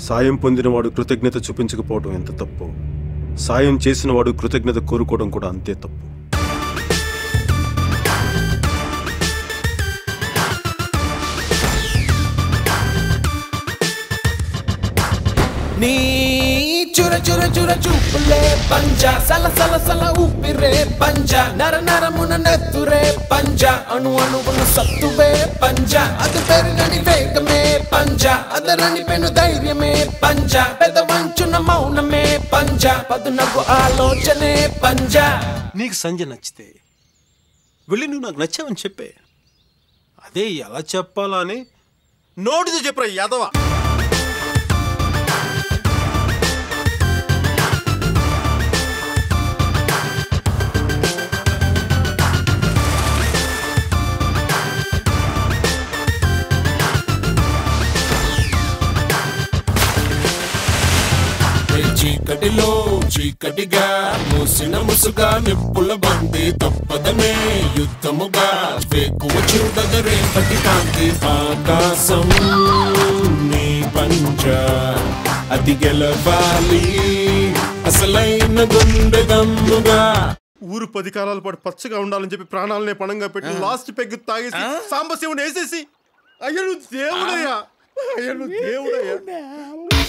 సాయం పొందినవాడు కృతజ్ఞత చూపించకపోవడం ఎంత తప్పు సాయం చేసినవాడు కృతజ్ఞత కోరుకోవడం కూడా అంతే తప్పు నీ చుర చుర చుర చూపులే పంజ సల సల సల ఊపిరే పంజ నర నరమున నెత్తురే పంజ అణు అణువున సత్తువే పంజ అది పెరుగని వేగమే పంజ అదరని పెను ధైర్యమే పంజ పెద వంచున మౌనమే పంజ పదునకు ఆలోచనే పంజ నీకు సంజయ్ నచ్చితే వెళ్ళి నువ్వు నాకు నచ్చావని చెప్పే అదే ఎలా చెప్పాలా అని నోటితో చెప్పరా యాదవ ఏ చీకటిలో చీకటిగా మూసిన ముసుగా నిప్పుల బండి తప్పదనే యుద్ధముగా వేకువ చూడగ రేపటి కాంతి ఆకాశం నీ పంచ అది గెలవాలి అసలైన గుండె దమ్ముగా ఊరు పది కాలాల పాటు పచ్చగా ఉండాలని చెప్పి ప్రాణాలనే పణంగా పెట్టి లాస్ట్ పెగ్గు తాగేసి సాంబశివుని వేసేసి అయ్యా నువ్వు దేవుడయ్యా అయ్యా నువ్వు దేవుడయ్యా